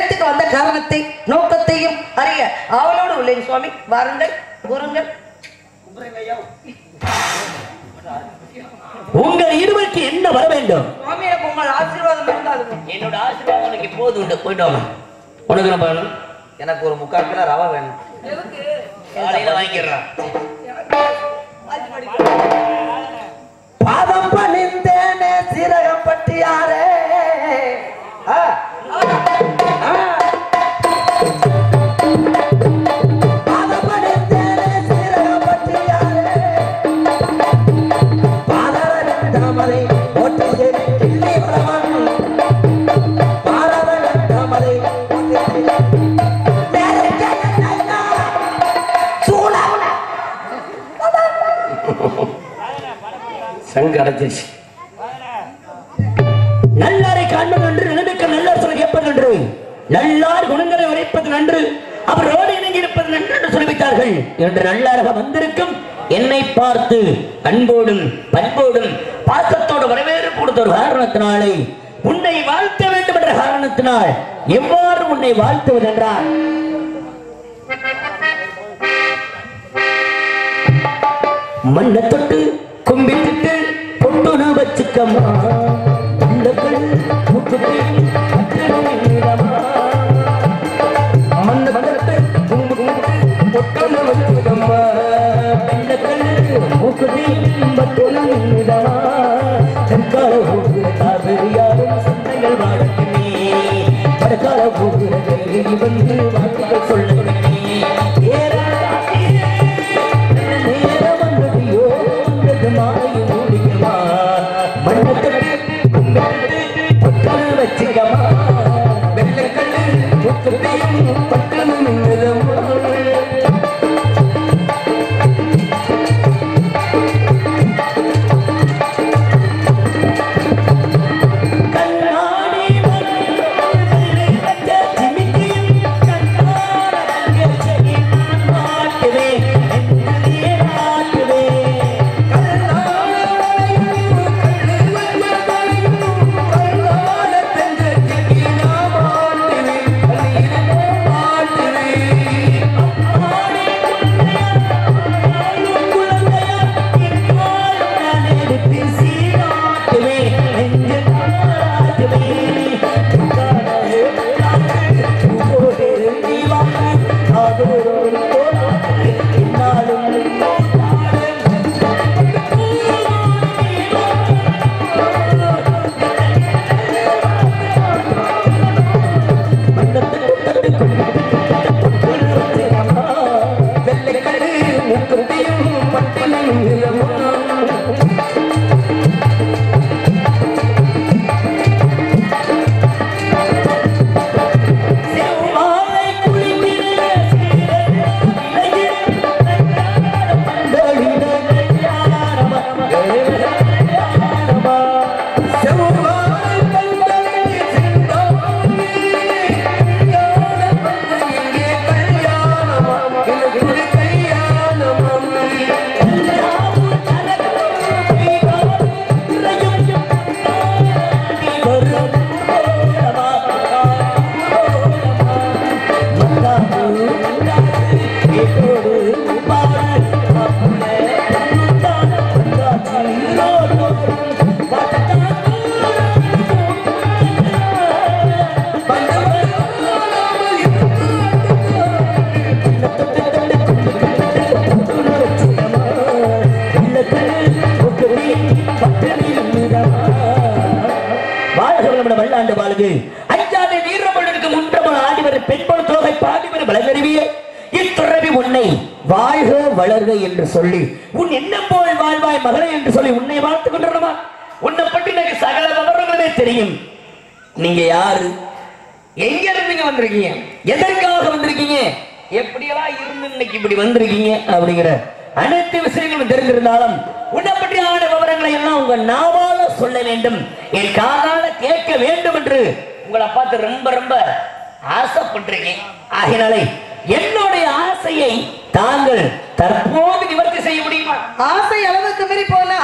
இடத்துக்கு வந்த காரணத்தை நோக்கத்தையும் அறிய ஆவலோடு உள்ளேன் சுவாமி வாருங்கள் கூறுங்கள் உங்கள் இருவருக்கு என்ன வர வேண்டும் சுவாமி எனக்கு உங்கள் ஆசீர்வாதம் இருந்தால் என்னோட ஆசீர்வாதம் உனக்கு இப்போது உண்டு போயிட்டு வாங்க உனக்கு நான் வேணும் எனக்கு ஒரு முக்கால் கிலோ ரவா வேணும் காலையில வாங்கிடுறான் பாதம் பணிந்தேனே சீரகம் பட்டியாரே ஆ. ஆ. பாதம் பணிந்தேனே சீரகம் பட்டியாரே. பாதாள தாமரை ஓட்டியே கிள்ளி வரவன். பாதாள தாமரை ஓட்டியே நேரத்தை என்ன சூழவன சங்க அடைச்சிருச்சு நல்லாரை காண்பது நன்று நினைக்க நல்லார் சொல்ல கேட்பது நன்று நல்லார் குணங்களை உரைப்பது நன்று அவரோடு இணங்கி இருப்பது நன்று என்று சொல்லிவிட்டார்கள் என்று நல்லாரக வந்திருக்கும் என்னை பார்த்து அன்போடும் பண்போடும் பாசத்தோடு வரவேறு கொடுத்த ஒரு காரணத்தினாலே உன்னை வாழ்த்த வேண்டும் என்ற காரணத்தினால் எவ்வாறு உன்னை வாழ்த்துவது என்றால் மண்ணை தொட்டு கும்பிட்டுட்டு பொட்டுன வச்சுக்கம்மா உள்ளங்கள் முக்குத்தி பத்திரமா. மண்ணை தொட்டு கும்பு கும்பிட்டு பொட்டுன வச்சுக்கம்மா உள்ளங்கள் முக்குத்தி பத்திரமா. தெற்கால ஊகுற காவிரியாரும் சொந்தங்கள் வாழட்டுமே வடக்கால ஊகுற வெள்ளி வந்து வாக்குகள் சொல்லட்டுமே ஏறாதே நேரம் வந்ததையோ வந்தது மாலை மூடிக்கமா மண்ணத்தட்டு கும்பிட்டு பக்கல் வச்சுக்கமா வெள்ளக்கண்ணு முக்கத்தையும் பக்கம் நின்றுதம்மா கண்ணாடி மனதிலே வச்ச சிமிட்டியும் கண்ணாடி செடி நான் மாட்டுவேன் என்னையே மாட்டுவேன் வாழ்க வளமுடன் வல்லாண்டு வாழ்க அஞ்சாத வீரமலுக்கு முன்றமல் ஆடிவர் பெண்பொழு தோகை பாடிவர் வளர்கருவிய இத்துறவி உன்னை வாழ்க வளர்க என்று சொல்லி உன் எண்ணம் போல் வாழ்வாய் மகளே என்று சொல்லி உன்னை வாழ்த்துக் கொண்டிருமா உன்னை பற்றி எனக்கு சகல விவரங்களுமே தெரியும் நீங்க யாரு எங்க இருந்தீங்க வந்திருக்கீங்க எதற்காக வந்திருக்கீங்க எப்படியெல்லாம் இருந்து இன்னைக்கு இப்படி வந்திருக்கீங்க அப்படிங்கிற அனைத்து விஷயங்களும் தெரிந்திருந்தாலும் உன்னை பற்றியான விவரங்களை எல்லாம் உங்க நாவால சொல்ல வேண்டும் என் காதால கேட்க வேண்டும் என்று உங்களை பார்த்து ரொம்ப ரொம்ப ஆசைப்பட்டிருக்கேன் ஆகினாலே என்னுடைய ஆசையை தாங்கள் தற்போது நிவர்த்தி செய்ய முடியுமா ஆசை அளவுக்கு மீறி போனா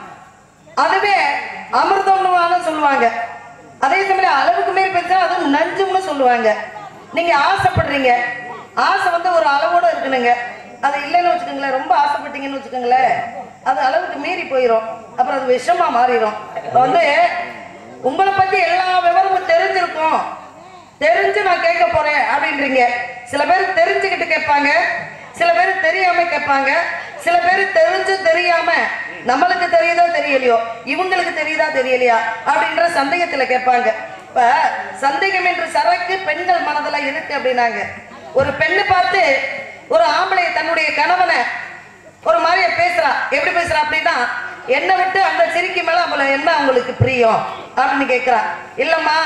அதுவே அமிர்தம்னு சொல்லுவாங்க அதே சமயம் அளவுக்கு மீறி பேசினா அது நஞ்சும்னு சொல்லுவாங்க நீங்க ஆசைப்படுறீங்க ஆசை வந்து ஒரு அளவோட இருக்கணுங்க அது இல்லைன்னு வச்சுக்கோங்களேன் ரொம்ப ஆசைப்பட்டீங்கன்னு வச்சுக்கோங்களேன் அது அளவுக்கு மீறி போயிடும் அப்புறம் அது விஷமா மாறிடும் இப்ப வந்து உங்களை பத்தி எல்லா விவரமும் தெரிஞ்சிருக்கும் தெரிஞ்சு நான் கேட்க போறேன் அப்படின்றீங்க சில பேர் தெரிஞ்சுக்கிட்டு கேட்பாங்க சில பேர் தெரியாம கேட்பாங்க சில பேர் தெரிஞ்சு தெரியாம நம்மளுக்கு தெரியுதோ தெரியலையோ இவங்களுக்கு தெரியுதா தெரியலையா அப்படின்ற சந்தேகத்துல கேட்பாங்க இப்ப சந்தேகம் என்று சரக்கு பெண்கள் மனதுல இருக்கு அப்படின்னாங்க ஒரு பெண்ணு பார்த்து ஒரு ஆம்பளை தன்னுடைய கணவனை ஒரு மாதிரியா பேசுறா எப்படி பேசுறா அப்படின்னா என்னை விட்டு அந்த சிரிக்கு மேல அவளை என்ன உங்களுக்கு பிரியம் அப்படின்னு கேக்குறா இல்லம்மா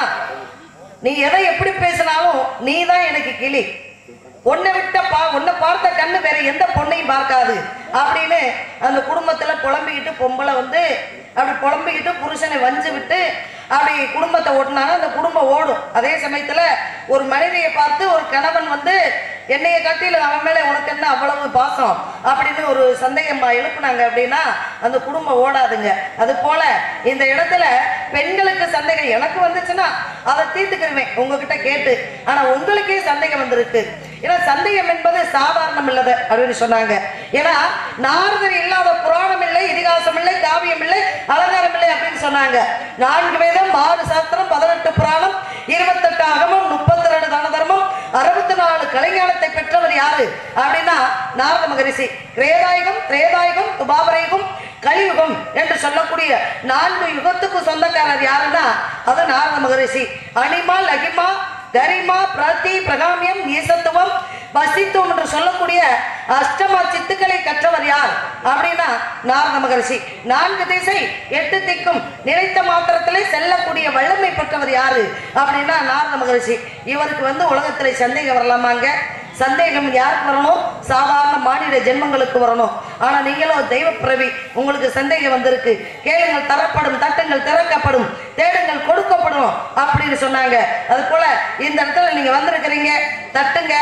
நீ எதை எப்படி பேசினாலும் நீ தான் எனக்கு கிளி உன்னை விட்ட பா உன்னை பார்த்த கண்ணு வேற எந்த பொண்ணையும் பார்க்காது அப்படின்னு அந்த குடும்பத்துல புலம்பிக்கிட்டு பொம்பளை வந்து அப்படி புலம்பிக்கிட்டு புருஷனை வஞ்சு விட்டு அப்படி குடும்பத்தை ஓட்டினாங்க அந்த குடும்பம் ஓடும் அதே சமயத்துல ஒரு மனைவியை பார்த்து ஒரு கணவன் வந்து என்னைய கட்டில அவன் மேல உனக்கு என்ன அவ்வளவு பாசம் அப்படின்னு ஒரு சந்தேகம் எழுப்புனாங்க அப்படின்னா அந்த குடும்பம் ஓடாதுங்க அது போல இந்த இடத்துல பெண்களுக்கு சந்தேகம் எனக்கு வந்துச்சுன்னா அதை தீர்த்துக்கிருவேன் உங்ககிட்ட கேட்டு ஆனா உங்களுக்கே சந்தேகம் வந்திருக்கு ஏன்னா சந்தேகம் என்பது சாதாரணம் இல்லது அப்படின்னு சொன்னாங்க ஏன்னா நாரதர் இல்லாத புராணம் இல்லை இதிகாசம் இல்லை காவியம் இல்லை அலங்காரம் இல்லை அப்படின்னு சொன்னாங்க நான்கு வேதம் ஆறு சாஸ்திரம் பதினெட்டு புராணம் இருபத்தெட்டு அகமம் முப்பத்தி ரெண்டு தான தர்மம் அறுபத்தி நாலு கலைஞானத்தை பெற்றவர் யாரு அப்படின்னா நாரத மகரிஷி கிரேதாயுகம் திரேதாயுகம் துபாபரயுகம் கலியுகம் என்று சொல்லக்கூடிய நான்கு யுகத்துக்கு சொந்தக்காரர் யாருன்னா அது நாரத மகரிஷி அனிமா லகிமா கரிமா பிரதி பிரகாமியம் ஈசத்துவம் வசித்துவம் என்று சொல்லக்கூடிய அஷ்டமா சித்துக்களை கற்றவர் யார் அப்படின்னா நாரத மகரிஷி நான்கு திசை எட்டு திக்கும் நினைத்த மாத்திரத்திலே செல்லக்கூடிய வல்லமை பெற்றவர் யாரு அப்படின்னா நாரத மகரிஷி இவருக்கு வந்து உலகத்திலே சந்தேகம் வரலாமாங்க சந்தேகம் யாருக்கு வரணும் சாதாரண மாநில ஜென்மங்களுக்கு வரணும் ஆனா நீங்களும் தெய்வ பிறவி உங்களுக்கு சந்தேகம் வந்திருக்கு கேளுங்கள் தரப்படும் தட்டுங்கள் திறக்கப்படும் தேடுங்கள் கொடுக்கப்படும் அப்படின்னு சொன்னாங்க அது போல இந்த இடத்துல நீங்க வந்திருக்கிறீங்க தட்டுங்க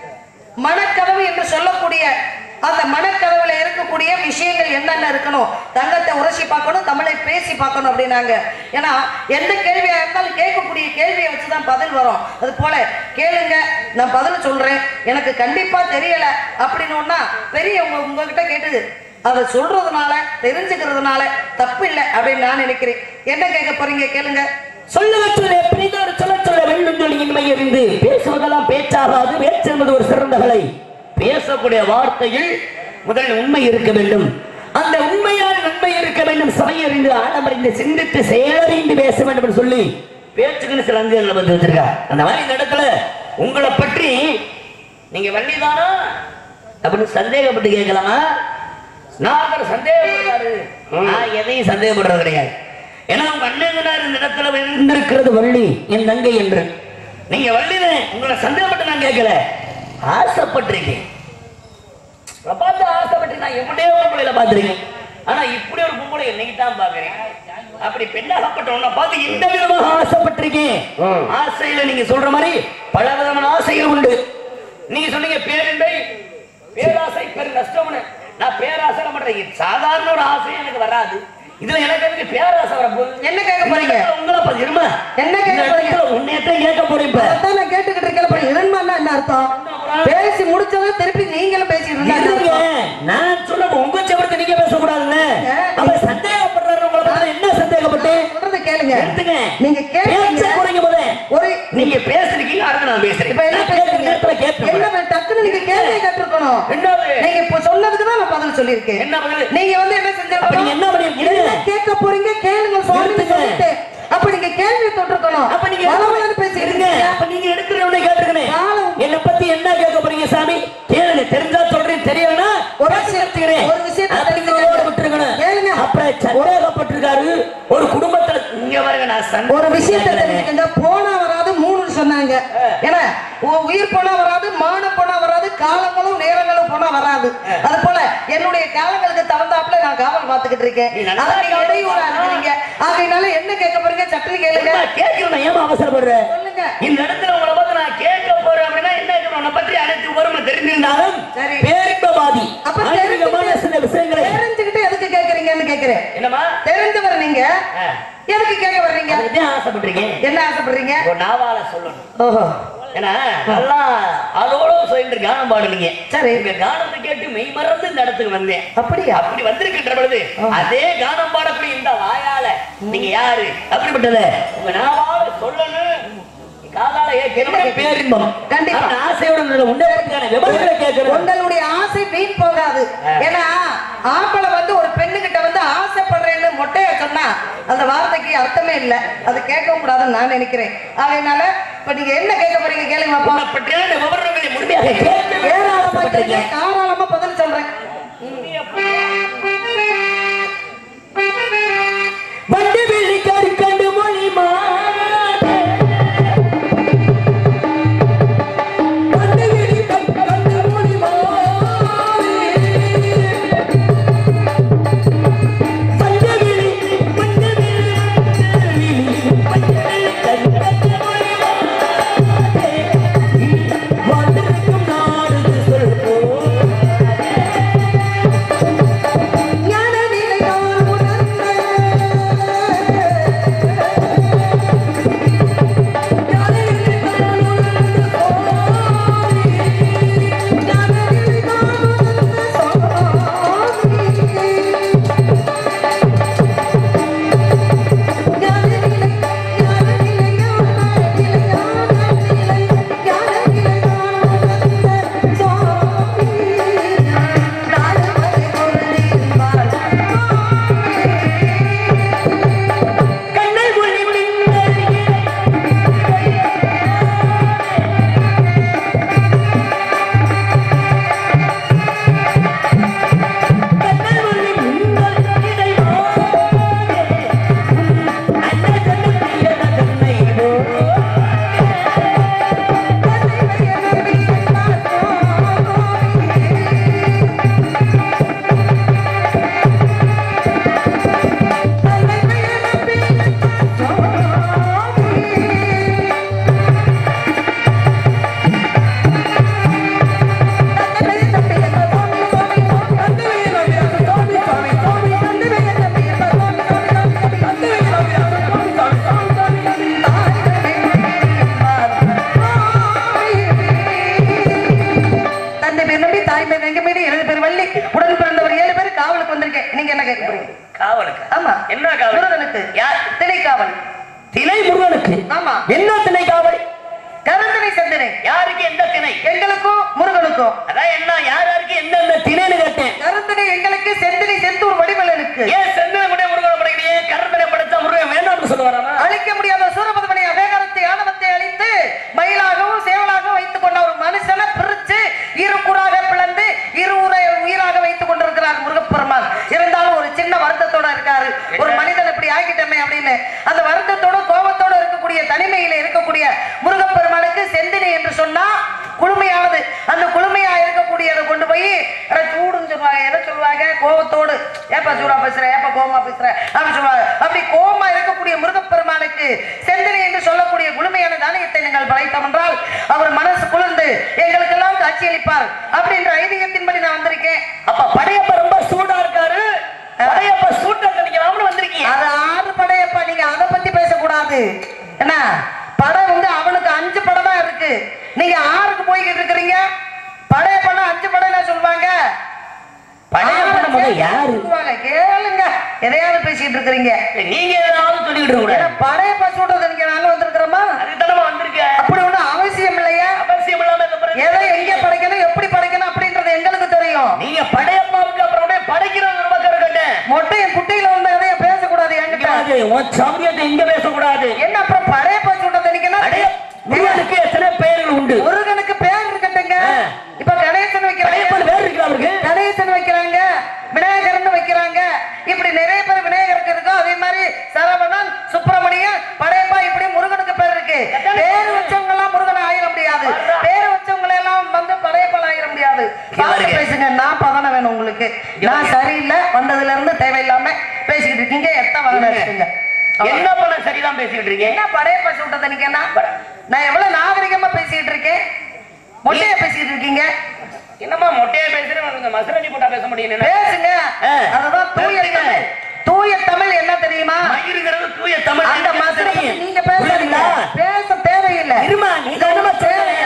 மனக்கதவு என்று சொல்லக்கூடிய அந்த மனக்கதவுல இருக்கக்கூடிய விஷயங்கள் என்னென்ன இருக்கணும் தங்கத்தை உரசி பார்க்கணும் தமிழை பேசி பார்க்கணும் அப்படின்னாங்க ஏன்னா எந்த கேள்வியா இருந்தாலும் கேட்கக்கூடிய கேள்வியை வச்சுதான் பதில் வரும் அது போல கேளுங்க நான் பதில் சொல்றேன் எனக்கு கண்டிப்பா தெரியல அப்படின்னா பெரியவங்க உங்ககிட்ட கேட்டது அதை சொல்றதுனால தெரிஞ்சுக்கிறதுனால தப்பு இல்லை அப்படின்னு நான் நினைக்கிறேன் என்ன கேட்க போறீங்க கேளுங்க சொல்லுவற்றே பிரிதோர் சொல்ல சொல்ல வேண்டும் சொல்லி இன்மை அறிந்து பேசுவதெல்லாம் பேச்சாகாது பேச்சென்பது ஒரு சிறந்த கலை பேசக்கூடிய வார்த்தையில் முதலில் உண்மை இருக்க வேண்டும் அந்த உண்மையால் நன்மை இருக்க வேண்டும் சபை அறிந்து ஆழமறிந்து சிந்தித்து செயலறிந்து பேச வேண்டும் என்று சொல்லி பேச்சுக்குன்னு சில அங்கங்கள் வந்து வச்சிருக்கா அந்த மாதிரி இந்த இடத்துல உங்களை பற்றி நீங்க வள்ளிதானா அப்படின்னு சந்தேகப்பட்டு கேட்கலாமா நாகர் சந்தேகப்படுறாரு நான் எதையும் சந்தேகப்படுறது கிடையாது ஏன்னா உங்க அண்ணன் இந்த இடத்துல இருந்திருக்கிறது வள்ளி என் தங்கை என்று நீங்க வள்ளிதான் உங்களை சந்தேகப்பட்டு நான் கேட்கல ஆசைப்பட்டிருக்கேன் உங்களை பார்த்து ஆசைப்பட்டு நான் எப்படியோ பொம்பளையில பார்த்திருக்கேன் ஆனா இப்படி ஒரு பொம்பளை என்னைக்கு தான் பாக்குறேன் அப்படி பெண்ணாகப்பட்ட உன்னை பார்த்து இந்த விதமாக ஆசைப்பட்டிருக்கேன் ஆசையில நீங்க சொல்ற மாதிரி பல விதமான ஆசைகள் உண்டு நீங்க சொன்னீங்க பேரின்பை பேராசை பெரு நஷ்டம்னு நான் பேராசை பண்றேன் சாதாரண ஒரு ஆசை எனக்கு வராது இதுல எனக்கு எதுக்கு பேராசை வரப்போகுது என்ன கேட்க போறீங்க உங்களை பார்த்து இருமா என்ன கேட்க போறீங்க? உன்னையத்தான் கேட்க போறேன் இப்ப அதான் நான் கேட்டுக்கிட்டு இருக்கேன் அப்ப இரண்மான்னா என்ன அர்த்தம் பேசி முடிச்சதும் திருப்பி நீங்களும் பேசிட்டு இருங்க. இருந்தாங்க நான் சொல்ல உங்க செவரத்தை நீங்க பேசக்கூடாதுங்க அப்ப சந்தேகப்படுறாரு உங்களை பார்த்து என்ன சந்தேகப்பட்டு சொல்றது கேளுங்க எடுத்துங்க நீங்க கேட்டீங்க பேச்ச குறைங்க போதே ஒரு நீங்க பேசுறீங்க அடுத்து நான் பேசுறேன் இப்ப என்ன நான் கேட்கிற பேசுறீங்க நேரத்துல கேட்பேன் என்ன பே- டக்குன்னு நீங்க கேள்வி கேட்டிருக்கணும் ரெண்டாவது நீங்க இப்ப சொன்னதுக்கு தான் நான் பதில் சொல்லியிருக்கேன் என்ன பதில் நீங்க வந்து என்ன அப்ப நீங்க என்ன செஞ்சிருக்கணும் பண்ணி- என்ன கேட்க போறீங்க கேளுங்க சுவாமி நிறுத்துங்க. சொல்லிட்டு அப்ப நீங்க கேள்வி தொட்டிருக்கணும் அப்ப நீங்க வளவளன்னு பேசி இருங்க அப்ப நீங்க எடுக்கிறவனே கேட்டுக்கணும் காலம். என்ன பத்தி என்ன கேட்க போறீங்க சாமி கேளுங்க தெரிஞ்சா சொல்றேன் தெரியலனா ஒரு பேசி விஷயம் எடுத்துக்கிறேன். ஒரு விஷயத்தை அப்படி தெரிஞ்சுக்கங்க. ஓட விட்டுருக்கணும். கேளுங்க. அப்புறம் சந்தேகப்பட்டிருக்காரு ஒரு குடும்பத்துல இங்க பாருங்க நான் சந்தேகம் ஒரு விஷயத்தை கேட்கலங்க. தெரிஞ்சுக்கங்க போனா வராது மூணுன்னு சொன்னாங்க ஏன்னா உ- உயிர் போனா வராது மானம் போனா வராது காலங்களும் நேரங்களும் போனா வராது அது போல என்னுடைய காலங்களுக்கு தகுந்தாப்புல நான் காவல் பார்த்துக்கிட்டு இருக்கேன் நீ நல்லா அதை நீங்க இடையூறா இருக்கிறீங்க ஆகையினால என்ன கேட்க போறீங்க சட்டுன்னு கேளுங்க ஏம்மா, கேட்கிறேன் ஏமா அவசரப்படுற சொல்லுங்க இந்த இடத்துல உங்களை பார்த்து நான் கேட்க போறேன் அப்படின்னா என்ன கேட்கணும்? உன்னை பற்றி அனைத்து விவரமும் தெரிஞ்சிருந்தாலும் சரி. பேரின்பவாதி அப்ப ஆன்மீகமான சில விஷயங்களை தெரிஞ்சுக்கிட்டு எதுக்கு கேக்குறீங்கன்னு கேக்குறேன் என்னமா தெரிஞ்சவர் நீங்க எதுக்கு கேட்க வர்றீங்க அதுதான் ஆசைப்பட்டிருக்கேன் என்ன ஆசைப்படுறீங்க ஒரு நாவால சொல்லணும் ஓஹோ ஏன்னா நல்லா அதோட சொல்லிட்டு கானம் பாடுனீங்க சரி. உங்க கானத்தை கேட்டு மெய் மறந்து இந்த இடத்துக்கு வந்தேன் அப்படியா அப்படி வந்திருக்கின்ற பொழுது ஆ. அதே கானம் பாடக்கூடிய இந்த வாயால நீங்க யாரு அப்படிப்பட்டத உங்க நாவால சொல்லணும் காதால கேட்கணும் பேரின்பம் கண்டிப்பா. அந்த ஆசையோட இந்த உன்னதத்துக்கான விவரங்களை கேட்கணும் உங்களுடைய ஆசை வீண் போகாது ஏன்னா ஆம்பளை வந்து ஒரு பெண்ணுகிட்ட வந்து ஆசைப்படுறேன்னு மொட்டையா சொன்னா அந்த வார்த்தைக்கு அர்த்தமே இல்ல அது கேட்கவும் கூடாதுன்னு நான் நினைக்கிறேன் அதனால இப்ப நீங்க என்ன கேட்க போறீங்க கேளுங்க பாப்பா உன்னை பற்றியான விவரங்களை முழுமையாக கேட்கவே ஏராளமா ஆசைப்பட்டீங்க. கேளுங்க, தாராளமா பதில் சொல்றேன் வண்டி வெள்ளிக்காரி கண்டு மொழி மாறே. வண்டி வெள்ளிக்காரி கண்டு மொழி மாறே. வண்டி வெள்ளி, வண்டி வெள்ளி, வண்டி வெள்ளி, வண்டி வெள்ளி கண்டு மொழி மாறே. வந்திருக்கும் நாடு சொல்வோம் ஞான நிலையால் உணர்ந்த ஞான நிலையால் உணர்ந்த சுவாமி. ஞான நிலை, ஞான நிலையால் நிலையான நிலை, ஞான நிலையால் உணர்ந்த சுவாமி. நாடுவது பொருளின்பால் கண்ணை மொழி மின்னல் கண்ணை மொழி மின்னல் இடைவானே. அன்னை கண்ணு பிரியன கண்ணை போலே. தந்தை பேர் நம்பி தாய் பேர் எங்க மீது ஏழு பேர் வள்ளி உடன் பிறந்தவர் ஏழு பேர் காவலுக்கு வந்திருக்கேன் நீங்க என்ன கேட்க போறீங்க காவலுக்கு ஆமா என்ன காவல் முருகனுக்கு யார் திணை காவல் திணை முருகனுக்கு ஆமா என்ன திணை காவல் கருந்தனை செந்தனை யாருக்கு எந்த திணை எங்களுக்கும் முருகனுக்கும் அதான் என்ன யார் யாருக்கு எந்தெந்த திணைன்னு கேட்டேன் கருந்தனை எங்களுக்கு செந்தனை செந்தூர் வடிவலனுக்கு ஏன் செந்தனை கூட முருகன் படைக்கிறீங்க கருத்தனை படைச்சா முருகன் வேண்டாம்னு சொல்லுவாரா அழிக்க முடியாத சூரபதமணி அவேகரத்தை ஆணவத்தை அழித்து மயிலாகவும் சேவலாகவும் வைத்துக் கொண்ட ஒரு மனுஷனை பிரிச்சு இரு கூறாக பிளந்து இரு உரை உயிராக வைத்துக் கொண்டிருக்கிறார் முருகப்பெருமான் இருந்தாலும் ஒரு சின்ன வருத்தத்தோட இருக்காரு ஒரு மனிதன் இப்படி ஆகிட்டமே அப்படின்னு அந்த வருத்தத்தோட கோபத்தோட இருக்கக்கூடிய தனிமையில இருக்கக்கூடிய முருகப்பெருமானுக்கு செந்தினி என்று சொன்னா குளுமையானது அந்த குளுமையா இருக்கக்கூடியதை கொண்டு போய் அட சூடுன்னு சொல்லுவாங்க எதை சொல்லுவாங்க கோபத்தோடு ஏப்பா சூடா பேசுற ஏப்பா கோமா பேசுற அப்படி சொல்லுவாங்க அப்படி கோமா இருக்கக்கூடிய முருகப்பெருமானுக்கு செந்தினி என்று சொல்லக்கூடிய குளுமையான தானியத்தை நீங்கள் படைத்தோம் என்றால் அவர் மனசு குளிர்ந்து எங்களுக்கெல்லாம் காட்சியளிப்பார் அப்படின்ற ஐதீகத்தின்படி நான் வந்திருக்கேன் அப்ப படையப்ப ரொம்ப சூடா இருக்காரு படையப்ப சூட்டை கணிக்கலாம்னு வந்திருக்கீங்க அது ஆறு படையப்பா நீங்க அதை பத்தி பேசக்கூடாது என்ன படம் வந்து அவனுக்கு அஞ்சு படம் தான் இருக்கு நீங்க ஆறுக்கு போய்கிட்டு இருக்கிறீங்க படையப்பனா அஞ்சு படம் என்ன சொல்லுவாங்க படையப்பன முத யாரு சொல்லுவாங்க கேளுங்க எதையாவது பேசிட்டு இருக்கிறீங்க நீங்க ஏதாவது சொல்லிட்டு இருக்க ஏன்னா கூடாது படையப்ப சூட்டது நீங்க நாங்க வந்திருக்கிறோமா அதுதானமா வந்திருக்க அப்படி ஒண்ணும் அவசியம் இல்லையா அவசியம் இல்லாம இந்த பிறகு- எதை எங்க படைக்கணும் எப்படி படைக்கணும் அப்படின்றது எங்களுக்கு தெரியும் நீங்க படையப்பாவுக்கு அப்புறம் அப்படியே படைக்கிறது ஒரு பக்கம் இருக்கட்டும் மொட்டையும் குட்டையில வந்த கதைய பேசக்கூடாது என்கிட்ட அது உன் சாமியத்தை இங்க பேசக்கூடாது என்ன அப்புறம் படையப்ப சூட்டத்தை அடைய நீங்க முருகனுக்கு எத்தனை பெயர்கள் உண்டு முருகனுக்கு பேர் இருக்கட்டுங்க ஆ. இப்ப கணேசன் வைக்கிறாங்க படையப்பன் பேர் இருக்கு அவருக்கு கணேசன் வைக்கிறாங்க விநாயகர்னு வைக்கிறாங்க இப்படி நிறைய பேர் விநாயகருக்கு இருக்கும் அதே மாதிரி சரவணன் சுப்பிரமணியன் படையப்பா இப்படி முருகனுக்கு பேர் இருக்கு பேர் வச்சவங்க எல்லாம் முருகன் ஆயிட முடியாது பேர் வச்சவங்க எல்லாம் வந்து படையப்பால் ஆயிட முடியாது பார்த்து இவருக்கு. பேசுங்க நான் பதன வேணும் உங்களுக்கு நான் சரியில்லை வந்ததுல இருந்து தேவையில்லாம பேசிக்கிட்டு இருக்கீங்க எத்த வாங்க இருக்குங்க என்ன பண்ண சரிதான் பேசிக்கிட்டு இருக்கீங்க என்ன படையப்பா சூட்டத்தை நீங்க என்ன நான் எவ்வளவு நாகரிகமா பேசிட்டு இருக்கேன் மொட்டையா பேசிட்டு இருக்கீங்க என்னம்மா மொட்டையா பேசுறேன் மசரடி போட்டா பேச முடியும் பேசுங்க ஆ. அதுதான் தூய பேசுங்க. தமிழ் தூய தமிழ் என்ன தெரியுமா மயிருங்கிறது தூய தமிழ் அந்த எனக்கு மசரடி தெரியும். நீங்க பேசுறீங்க புரியுதுங்களா? பேச தேவையில்லை இருமா நீங்க என்னமா தேவை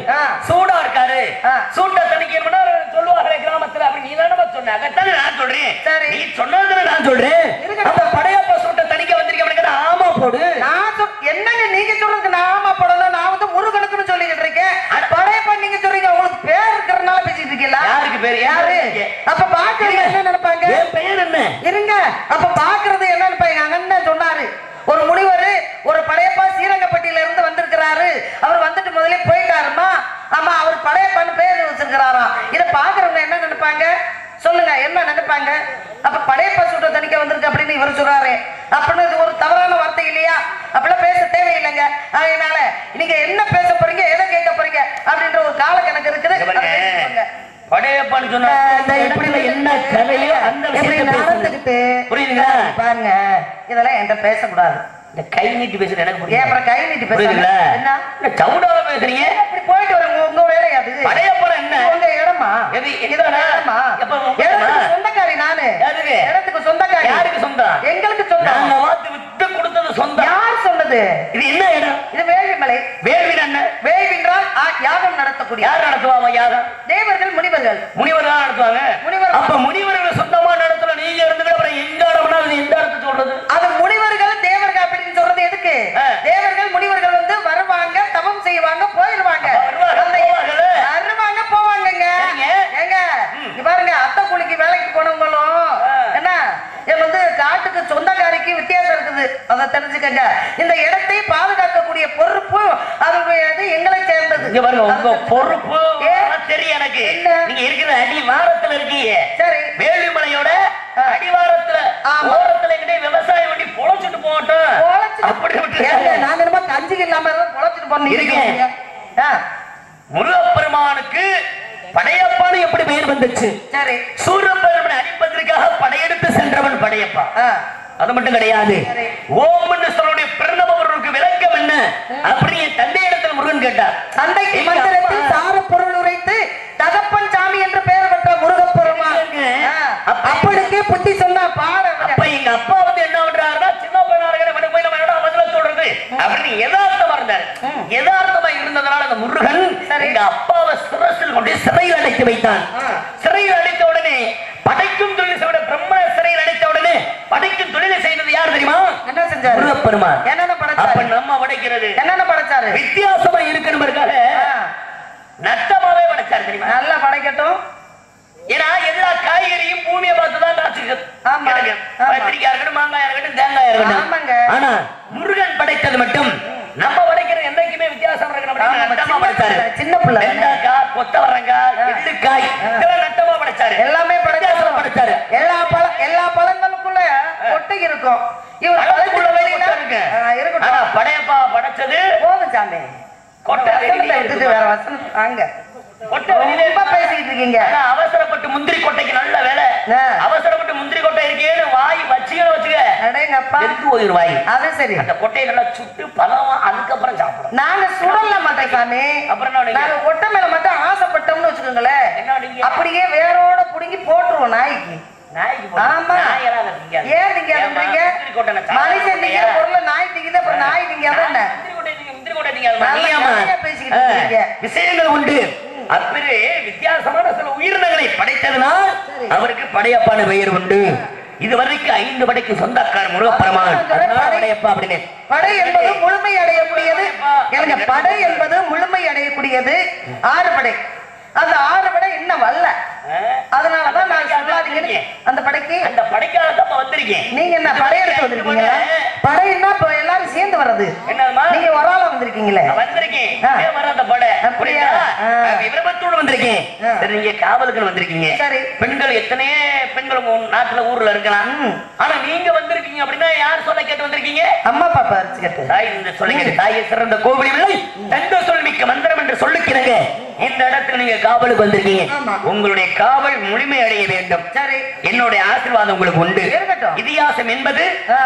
ஆ. சூடா இருக்காரு ஆ. சூட்டை தணிக்கணும்னா சொல்லுவாங்களே கிராமத்துல அப்படி நீ தானே சொன்ன அதைத்தானே நான் சொல்றேன் சரி. நீ சொன்னதுல நான் சொல்றேன் இருக்கட்டும். அப்ப படையப்பா சூட்டை தணிக்க வந்திருக்க அவனுக்கு ஆமா போடு நான் சொல்- என்னங்க நீங்க சொல்றதுக்கு நான் ஆமா படணும் நான் வந்து முருகனுக்குன்னு சொல்லிக்கிட்டு இருக்கேன் படையப்பா நீங்க சொல்றீங்க உங்களுக்கு பேர் இருக்கிறதுனால பேசிட்டு இருக்கீங்களா யாருக்கு பேரு? என் யாரு பேருக்கு. அப்ப பாக்குறீங்க என்ன நினைப்பாங்க என் பெயர் என்ன இருங்க அப்ப பாக்குறது என்ன நினைப்பாங்க எங்க அண்ணன் சொன்னாரு ஒரு முனிவர் ஒரு படையப்பா ஸ்ரீரங்கப்பட்டியில இருந்து வந்திருக்கிறாரு அவர் வந்துட்டு முதல்ல போயிட்டாருமா ஆமா அவர் படையப்பான்னு பேர் வச்சிருக்கிறாராம் இத பாக்குறவங்க என்ன நினைப்பாங்க சொல்லுங்க என்ன நினைப்பாங்க அப்ப படையப்பா சுட்ட தணிக்க வந்திருக்கு அப்படின்னு இவர் சொல்றாரு அப்படின்னு இது ஒரு தவறான வார்த்தை இல்லையா அப்படிலாம் பேச தேவையில்லைங்க அதனால நீங்க என்ன பேச போறீங்க எதை கேட்க போறீங்க அப்படின்ற ஒரு கால கணக்கு இருக்குது இங்க அதை பாருங்க. பேசிக்கோங்க. படையப்பான்னு சொன்னா இந்த இப்படி இடத்துல என்ன கதையோ அந்த இப்படி விஷயத்தை பேசுங்க. நடந்துக்கிட்டு புரியுதுங்களா? பாருங்க இதெல்லாம் என்கிட்ட பேசக்கூடாது இந்த கை நீட்டி பேசுறது எனக்கு ஏன் புரியுது அப்புறம் கை நீட்டி பேசுறீங்க புரியுதுங்களா என்ன இந்த சவுடாவா பேசுறீங்க இப்படி போயிட்டு வரங்க உங்க வேலை அது படையப்பா என்ன உங்க இடமா எது இது இதுதானா? இடமா எப்ப உங்க இடத்துக்கு இடமா? சொந்தக்காரி நானு யாருக்கு? இடத்துக்கு சொந்தக்காரி யாருக்கு சொந்தம்? எங்களுக்கு சொந்தம் நாங்க வாத்து விட்டு கொடுத்தது சொந்தம் யார் சொன்னது இது என்ன இடம் இது வேள்விமலை வேள்வின் அண்ணன் வேள்வின்றால் ஆ- யாகம் நடத்தக்கூடிய யார் நடத்துவாங்க யாகம் தேவர்கள் முனிவர்கள் முனிவர் தான் நடத்துவாங்க முனிவர். அப்ப முனிவர்கள் சொந்தமா நடத்துல நீங்க இருந்துட்டு அப்புறம் எங்க இடம்னா அது எந்த இடத்தை சொல்றது அது முனிவர்கள் தேவர்கள் அப்படின்னு சொல்றது எதுக்கு ஆ. தேவர்கள் முனிவர்கள் வந்து வருவாங்க தவம் செய்வாங்க போயிருவாங்க அப்ப வருவாங்க, அந்த- போவாங்கல்ல? வருவாங்க போவாங்கங்க ஏங்க? ஏங்க இங்க பாருங்க அத்தை கூலிக்கு வேலைக்கு போனவங்களும் ஆ. என்ன இது வந்து காட்டுக்கு சொந்தக்காரிக்கு வித்தியாசம் இருக்குது அதை தெரிஞ்சுக்கங்க இந்த இடத்தை பாதுகாக்கக்கூடிய பொறுப்பு அதனுடைய இது எங்களை சேர்ந்தது இங்க பாருங்க உங்க அதை தெரிஞ்சுக்கங்க. பொறுப்பு ஏ? அதெல்லாம் தெரியும் எனக்கு என்ன? நீங்க இருக்கிற அடி வாரத்துல இருக்கீங்க சரி வேள்விமலையோட ஆ. அடிவாரத்துல ஆமா. ஓரத்துல எங்கிட்ட விவசாயம் பண்ணி பொழைச்சிட்டு போகட்டும் பொழைச்சிட்டு- அப்படி ஏங்க, விட்டு நாங்க என்னமோ கஞ்சிக்கு இல்லாம ஏதோ பொழைச்சிட்டு போறோம் நீங்க இருக்கேன். சொல்றீங்க. ஆ, முருகப்பெருமானுக்கு படையப்பான்னு எப்படி பெயர் வந்துச்சு சரி சூரபெருமனை அடிப்பதற்காக படையெடுத்து சென்றவன் படையப்பா ஆ அது மட்டும் கிடையாது சரி. ஓம் என்று சொல்லுடைய பிரணவருக்கு விளக்கம் என்ன அப்படி என் தந்தையிடத்தில் முருகன் கேட்டார் தந்தைக்கு எங்க மந்திரத்தில் அப்பா- சார பொருள் உரைத்து தகப்பன் சாமி என்று பெயர் பெற்ற முருகப்பெருமான் இல்லைங்க. ஆ, அப்ப- அப்படிக்கே புத்தி சொன்னா பாட அப்ப எங்க அப்பா வந்து என்ன பண்றாருன்னா சின்ன பையனா இருக்கிற இவனுக்கு போய் நம்ம என்னடா பதில சொல்றது அப்படின்னு யதார்த்தமா இருந்தாரு ம். யதார்த்தமா இருந்ததுனால அந்த முருகன் சரி. எங்க அப்பாவை சிரசில் கொண்டு சிறையில் அடைத்து வைத்தான் ஆ. சிறையில் அடைத்த உடனே படைக்கும் தொழில் செய்த பிரம்ம சிறையில் அடைத்த உடனே படைக்கும் தொழிலை செய்தது யார் தெரியுமா என்ன செஞ்சாரு முருகப்பெருமான் என்னென்ன அப்ப படைச்சாரு நம்ம படைக்கிறது என்னென்ன படைச்சாரு வித்தியாசமா இருக்கணும்க்காக ஆ, நட்டமாவே படைச்சார் தெரியுமா நல்லா படைக்கட்டும் ஏன்னா எல்லா காய்கறியும் பூமியை பார்த்து தான் காய்ச்சிருக்கு ஆமா. கிடைக்கும். ஆமா. கத்திரிக்காய் இருக்கட்டும் மாங்காய் இருக்கட்டும் தேங்காய் இருக்கட்டும் ஆமாங்க. ஆனா முருகன் படைத்தது மட்டும் நம்ம படைக்கிறது என்னைக்குமே வித்தியாசம் இருக்கணும் அப்படின்னு ஆமா, நட்டமா சின்ன படைச்சாரு பிள்ளை, சின்ன பிள்ளை. வெண்டைக்காய் கொத்தவரங்காய் ஆ. எள்ளுக்காய் இதெல்லாம் நட்டமா படைச்சாரு எல்லாமே வித்தியாசமா படைச்சாரு படைச்சாரு எல்லா பழ எல்லா பழங்களுக்குள்ள கொட்டை இருக்கும் இவர் பழத்துக்குள்ள பழத்துக்கு வெளியில வெளியில இருக்கு ஆ, ஆனா இருக்கட்டும் படையப்பா படைச்சது போதும் சாமி கொட்டை வசனத்தை வெளியில விட்டுட்டு இருக்கு. வேற வசனம் வாங்க கொட்டை வெளியில ரொம்ப பேசிக்கிட்டு இருக்கீங்க ஆனா அவசரப்பட்டு முந்திரி கொட்டைக்கு நல்ல வேலை ஆ. அவசரப்பட்டு முந்திரி கொட்டை இருக்கேன்னு வாய் வச்சுக்கன்னு வச்சுக்க அடேங்கப்பா எடுத்து போயிரு வாய் அது சரி அந்த கொட்டையை நல்லா சுட்டு பழமா அதுக்கப்புறம் சாப்பிடும் நாங்க சுடல மாட்டோம் சாமி அப்புறம் என்ன பண்ணீங்க? நாங்க கொட்டை மேல மட்டும் ஆசைப்பட்டோம்னு வச்சுக்கோங்களேன் என்ன பண்ணீங்க? அப்படியே வேரோட புடுங்கி போட்டுருவோம் நாய்க்கு நாய்க்கு போடு. ஆமா நாயெல்லாம் அதை திங்காது. ஏன் நீங்க ஏம்மா, அதுன்றீங்க முந்திரி கொட்டை நான் சாப்பிட மனுஷன் நீங்க மாட்டேயா? பொருளை நாய் திங்குது அப்புறம் நாய் நீங்க என்ன முந்திரி கொட்டை திங்க, முந்திரி கொட்டை திங்காதும்மா. நல்லா நீ ஏம்மா? நிறைய பேசிக்கிட்டு ஆ, இருக்கீங்க. விஷயங்கள் உண்டு அப்படி வித்தியாசமான சில உயிரினங்களை படைத்ததுனால் சரி. அவருக்கு படையப்பான பெயர் உண்டு இதுவரைக்கும் ஐந்து படைக்கு சொந்தக்கார முருகப்பெருமான் அதான் சொல்றேன், அதனால படை- படையப்பா அப்படின்னு படை என்பது முழுமை அடையக்கூடியது எனக்கு படை என்பது முழுமை அடையக்கூடியது ஆறு படை அந்த ஆறு படை இன்னும் வரல ஆ, அதனாலதான் நான் சொல்லாதீங்கன்னு அந்த படைக்கு அந்த படைக்காலத்தப்ப வந்திருக்கேன் நீங்க என்ன படையெடுத்து வந்திருக்கீங்களா படைன்னா இப்ப எல்லாரும் சேர்ந்து வர்றது என்னதுமா நீங்க ஒரு ஆளா வந்திருக்கீங்களே நான் வந்திருக்கேன் ஆ. ஏன் வராத படை அப்படியா? புரியுதா? ஆ. நான் விவரத்தோடு வந்திருக்கேன் ஆ. சரி நீங்க காவலுக்கு வந்திருக்கீங்க சரி. பெண்கள் எத்தனையோ பெண்கள் உங்க நாட்டுல ஊர்ல இருக்கலாம் ம். ஆனா நீங்க வந்திருக்கீங்க அப்படின்னா யார் சொல்ல கேட்டு வந்திருக்கீங்க அம்மா பாப்பா அரிச்சுக்கிட்டு தாய் இந்த சொல்ல கேட்டு தாயை சிறந்த கோவில் இல்லை தந்த சொல் மிக்க மந்திரம் என்று சொல்லுக்கிறங்க இந்த இடத்துல நீங்க காவலுக்கு வந்திருக்கீங்க ஆமா. உங்களுடைய காவல் முழுமை அடைய வேண்டும் சரி என்னுடைய ஆசீர்வாதம் உங்களுக்கு உண்டு இருக்கட்டும். இதிகாசம் என்பது ஆ.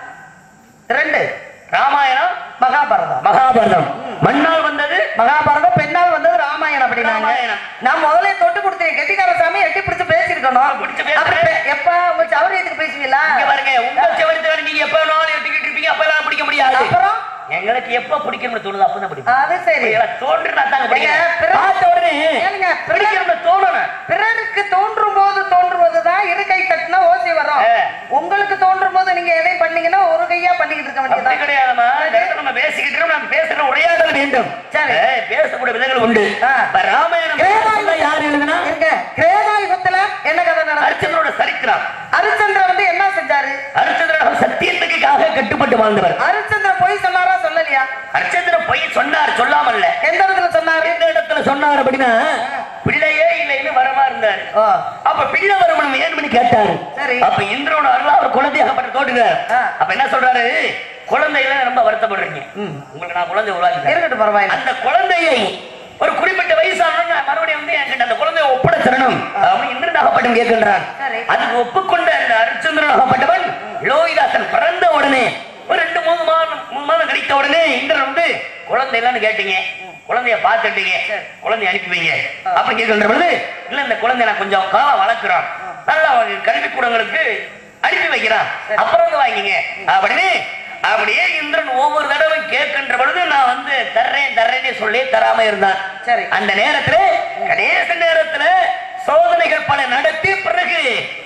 ரெண்டு ராமாயணம் மகாபாரதம் மகாபாரதம் மண்ணால் வந்தது மகாபாரதம் பெண்ணால் வந்தது ராமாயணம் அப்படின்னாங்க ராமாயணம். நான் முதல்ல தொட்டு கொடுத்தேன் கெட்டிக்கார சாமி எட்டி பிடிச்சு பேசிருக்கணும் பிடிச்சு பேசுறேன். அப்புறம் பே- எப்ப உங்க சௌரியத்துக்கு பேசுவீங்களா இங்க பாருங்க உங்க செவரத்துல நீங்க எப்ப நாள் எட்டிக்கிட்டு இருப்பீங்க அப்ப எல்லாம் பிடிக்க முடியாது அப்புறம் எங்களை எனக்கு எப்ப பிடிக்கணும்னு தோணுது அப்பதான் பிடிக்கும் அது சரி தோன்றுனா தாங்க ஏங்க, பிடிக்கும் பிறகு- பார்த்த உடனே கேளுங்க, பிறகு- பிடிக்கணும்னு தோணணும் பிறருக்கு தோன்றும் போது தோன்றுவதுதான் இரு கை தட்டினா ஓசை வரும் ஆ. உங்களுக்கு தோன்றும் போது நீங்க எதை பண்ணீங்கன்னா ஒரு கையா பண்ணிக்கிட்டு இருக்க அப்படி வேண்டியதுதான் கிடையாதும்மா இந்த இடத்துல நம்ம பேசிக்கிட்டு இருக்கோம், நம்ம பேசுற உரையாடல் வேண்டும் சரி. ஏ, பேசக்கூடிய விதங்கள் உண்டு ஆ. இப்ப ராமாயணம் பேசுறதுல யார் எழுதுனா இருங்க கிரேதா யுகத்துல என்ன கதை நடந்துச்சு அரிச்சந்திரோட சரித்திரம் ஹரிச்சந்திரன் வந்து என்ன செஞ்சாரு அரிச்சந்திரன் சத்தியத்துக்காக கட்டுப்பட்டு வாழ்ந்தவர் ஹரிச்சந்திரன் பொய் சொன்னாரா சொல்லலையா அரிச்சந்திரன் பொய் சொன்னார் சொல்லாமல்ல எந்த இடத்துல சொன்னாரு எந்த இடத்துல சொன்னார் அப்படின்னா பிள்ளையே இல்லைன்னு வரமா இருந்தாரு ஓ, அப்ப பிள்ளை வரமணம் ஏன் பண்ணி கேட்டாரு சரி. அப்ப இந்திரனோட அருளா அவர் குழந்தையாகப்பட்ட தோட்டுகிறார் ஆ. அப்ப என்ன சொல்றாரு குழந்தையில ரொம்ப வருத்தப்படுறீங்க உங்களுக்கு நான் குழந்தை உருவாக்கி இருக்கட்டும் பரவாயில்ல அந்த குழந்தையை ஒரு குறிப்பிட்ட வயசான மறுபடியும் வந்து என்கிட்ட அந்த குழந்தையை ஒப்படைச்சிடணும் அவன் இந்திரன் ஆகப்பட்டும் கேட்கின்றான் சரி. அதுக்கு ஒப்புக்கொண்ட அந்த அரிச்சந்திரன் ஆகப்பட்டவன் லோகிதாசன் பிறந்த உடனே ஒரு ரெண்டு மூணு மாதம் மூணு மாதம் கழித்த உடனே இந்திரன் வந்து குழந்தை இல்லைன்னு கேட்டீங்க குழந்தைய பார்த்துட்டீங்க குழந்தைய அனுப்பி வைங்க அப்ப கேட்கின்ற பொழுது இல்ல இந்த குழந்தைய நான் கொஞ்சம் காலம் வளர்க்கிறோம் நல்லா கல்விக்கூடங்களுக்கு அனுப்பி வைக்கிறான் அப்புறம் வந்து வாங்கிங்க அப்படின்னு அப்படியே இந்திரன் ஒவ்வொரு தடவை கேட்கின்ற பொழுது நான் வந்து தர்றேன் தர்றேன்னு சொல்லி தராம இருந்தான் சரி. அந்த நேரத்துல கடைசி நேரத்துல சோதனைகள் பல நடத்தி பிறகு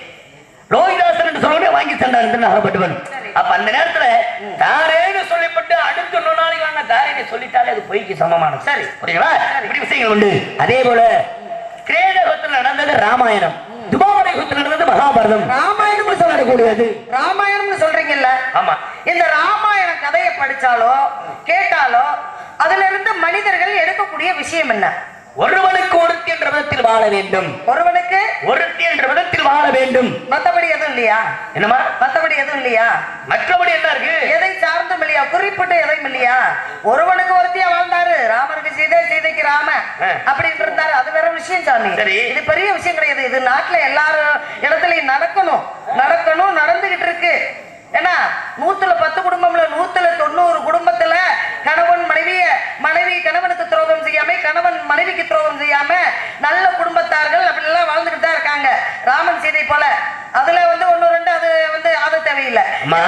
லோகிதாசன் என்று சொல்லவே வாங்கி சென்றார் இந்திரன் ஆகப்பட்டவன் சரி. அப்ப அந்த நேரத்துல தாரேன்னு சொல்லப்பட்டு அடுத்த இன்னொரு நாளைக்கு வாங்க தாரேன்னு சொல்லிட்டாலே அது பொய்க்கு சமமானது சரி புரியுங்களா இப்படி விஷயங்கள் உண்டு அதே போல கிரேடகத்தில் நடந்தது ராமாயணம் துபாவரகத்தில் நடந்தது மகாபாரதம் ராமாயணம் சொல்லக்கூடியது ராமாயணம்னு சொல்றீங்கல்ல ஆமா இந்த ராமாயண கதையை படிச்சாலோ கேட்டாலோ அதுல இருந்து மனிதர்கள் எடுக்கக்கூடிய விஷயம் என்ன ஒருவனுக்கு ஒருத்தி என்ற விதத்தில் வாழ வேண்டும் ஒருவனுக்கு ஒருத்தி என்ற விதத்தில் வாழ வேண்டும் மத்தபடி எதுவும் இல்லையா என்னமா மத்தபடி எதுவும் இல்லையா மற்றபடி என்ன இருக்கு எதை சார்ந்தும் இல்லையா குறிப்பிட்ட எதையும் இல்லையா ஒருவனுக்கு ஒருத்தியா வாழ்ந்தாரு ராமருக்கு சீதை சீதைக்கு ராம ஆ. அப்படின்னு இருந்தாரு அது வேற விஷயம் சாமி சரி. இது பெரிய விஷயம் கிடையாது இது நாட்டுல எல்லாரும் இடத்துலயும் நடக்கணும் நடக்கணும் நடந்துகிட்டு இருக்கு ஏன்னா நூத்துல பத்து குடும்பம்ல நூத்துல தொண்ணூறு குடும்பத்துல கணவன் மனைவிய மனைவி கணவனுக்கு துரோகம் செய்யாம கணவன் மனைவிக்கு துரோகம் செய்யாம நல்ல குடும்பத்தார்கள் அப்படி எல்லாம் வாழ்ந்துகிட்டு தான் இருக்காங்க ராமன் சீதை போல அதுல வந்து ஒண்ணு ரெண்டு அது வந்து அது தேவையில்லை அம்மா.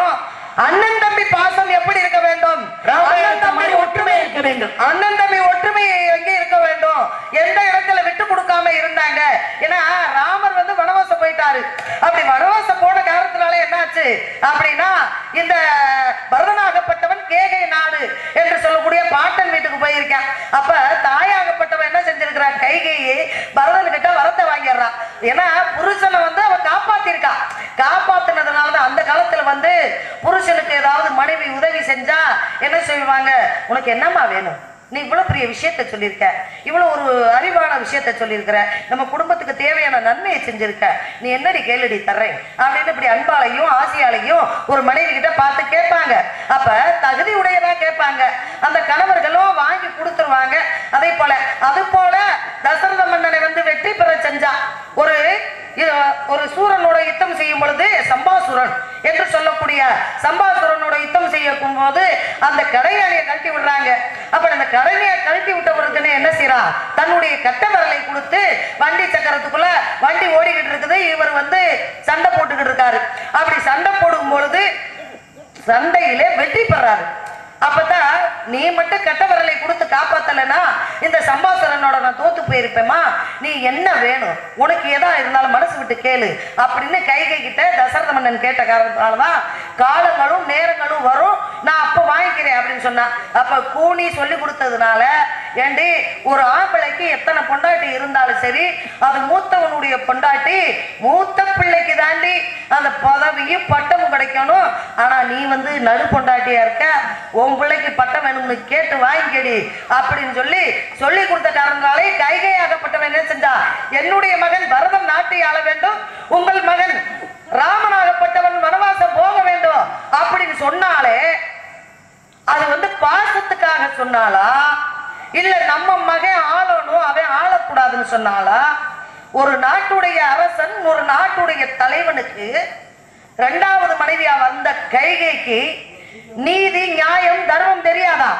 அண்ணன் தம்பி பாசம் எப்படி இருக்க வேண்டும் ராமாயணத்தை அண்ணன் மாதிரி ஒற்றுமை இருக்க வேண்டும் அண்ணன் தம்பி ஒற்றுமை எங்கே இருக்க வேண்டும் எந்த இடத்துல விட்டு கொடுக்காம இருந்தாங்க ஏன்னா ராமர் வந்து வனவாசம் போயிட்டாரு அப்படி வனவாசம் போன காரணத்தினால என்னாச்சு அப்படின்னா இந்த பரதனாகப்பட்டவன் கேகை நாடு என்று சொல்லக்கூடிய பாட்டன் வீட்டுக்கு போயிருக்கான் அப்ப தாயாகப்பட்டவன் என்ன செஞ்சிருக்கிறான் கைகையை பரதன் கிட்ட வரத்தை வாங்கிடுறான் ஏன்னா புருஷனை வந்து அவன் காப்பாத்திருக்கா காப்பாத்தினதுனாலதான் அந்த காலத்துல வந்து புருஷனுக்கு ஏதாவது மனைவி உதவி செஞ்சா என்ன செய்வாங்க உனக்கு என்னம்மா வேணும் நீ இவ்வளவு பெரிய விஷயத்த சொல்லியிருக்க இவ்வளவு ஒரு அறிவான விஷயத்த சொல்லியிருக்கிற நம்ம குடும்பத்துக்கு தேவையான நன்மையை செஞ்சிருக்க நீ என்னடி கேளுடி தர்றேன் அப்படின்னு இப்படி அன்பாலையும் ஆசையாலையும் ஒரு மனைவி கிட்ட பார்த்து கேட்பாங்க அப்ப தகுதி உடையதா கேட்பாங்க அந்த கணவர்களும் வாங்கி கொடுத்துருவாங்க அதே போல அது போல தசரத மன்னனை வந்து வெற்றி பெற செஞ்சா ஒரு இ- ஒரு சூரனோட யுத்தம் செய்யும் பொழுது சம்பாசுரன் என்று சொல்லக்கூடிய சம்பாசுரனோட யுத்தம் செய்யும் போது அந்த கடையாளியை கழட்டி விடுறாங்க அப்ப அந்த கடையை கழட்டி விட்ட பிறகுன்னு என்ன செய்யறான் தன்னுடைய கட்ட விரலை கொடுத்து வண்டி சக்கரத்துக்குள்ள வண்டி ஓடிக்கிட்டு இருக்குது இவர் வந்து சண்டை போட்டுக்கிட்டு இருக்காரு அப்படி சண்டை போடும் பொழுது சண்டையிலே வெற்றி பெறாரு அப்பதான் நீ மட்டும் கட்ட விரலை கொடுத்து காப்பாத்தலைன்னா இந்த சம்பாசரனோட நான் தோத்து போயிருப்பேமா நீ என்ன வேணும் உனக்கு எதா இருந்தாலும் மனசு விட்டு கேளு அப்படின்னு கைகை கிட்ட தசரத மன்னன் கேட்ட காரணத்தாலதான் காலங்களும் நேரங்களும் வரும் நான் அப்ப வாங்கிக்கிறேன் அப்படின்னு சொன்னா அப்ப கூனி சொல்லி கொடுத்ததுனால ஏண்டி ஒரு ஆம்பளைக்கு எத்தனை பொண்டாட்டி இருந்தாலும் சரி அது மூத்தவனுடைய பொண்டாட்டி மூத்த பிள்ளைக்கு தாண்டி அந்த பதவியும் பட்டமும் கிடைக்கணும் ஆனா நீ வந்து நடு பொண்டாட்டியா இருக்க உன் பிள்ளைக்கு பட்டம் வேணும்னு கேட்டு வாங்கிக்கடி அப்படின்னு சொல்லி சொல்லி கொடுத்த காரணத்தாலே கைகையாகப்பட்டவன் என்ன செஞ்சா என்னுடைய மகன் பரதன் நாட்டை ஆள வேண்டும் உங்கள் மகன் ராமனாகப்பட்டவன் வனவாசம் போக வேண்டும் அப்படின்னு சொன்னாலே அது வந்து பாசத்துக்காக சொன்னாலா இல்ல நம்ம மகன் ஆளணும் அவன் ஆளக்கூடாதுன்னு சொன்னாலா ஒரு நாட்டுடைய அரசன் ஒரு நாட்டுடைய தலைவனுக்கு இரண்டாவது மனைவியா வந்த கைகைக்கு நீதி நியாயம் தர்மம் தெரியாதா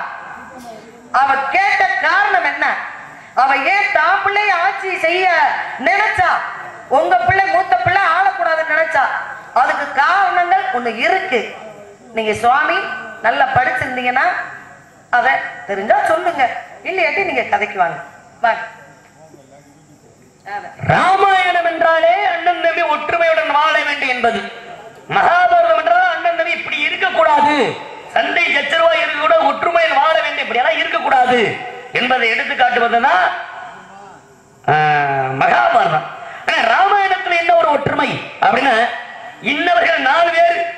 அவ கேட்ட காரணம் என்ன அவ ஏன் தான் பிள்ளை ஆட்சி செய்ய நினைச்சா உங்க பிள்ளை மூத்த பிள்ளை ஆளக்கூடாதுன்னு நினைச்சா அதுக்கு காரணங்கள் ஒண்ணு இருக்கு நீங்க சுவாமி நல்லா படிச்சிருந்தீங்கன்னா அத தெரிஞ்சா சொல்லுங்க இல்லையாட்டி நீங்க கதைக்கு வாங்க வாங்க அதான். ராமாயணம் என்றாலே அண்ணன் தம்பி ஒற்றுமையுடன் வாழ வேண்டும் என்பது மகாபாரதம் என்றால் அண்ணன் தம்பி இப்படி இருக்கக்கூடாது சண்டை சச்சரவா இருக்கக்கூட ஒற்றுமையில் வாழ வேண்டும் இப்படி எல்லாம் இருக்கக்கூடாது என்பதை எடுத்து காட்டுவதுதான் ஆஹ், மகாபாரதம் ஆனா ராமாயணத்துல என்ன ஒரு ஒற்றுமை அப்படின்னா இன்னவர்கள் நாலு பேர்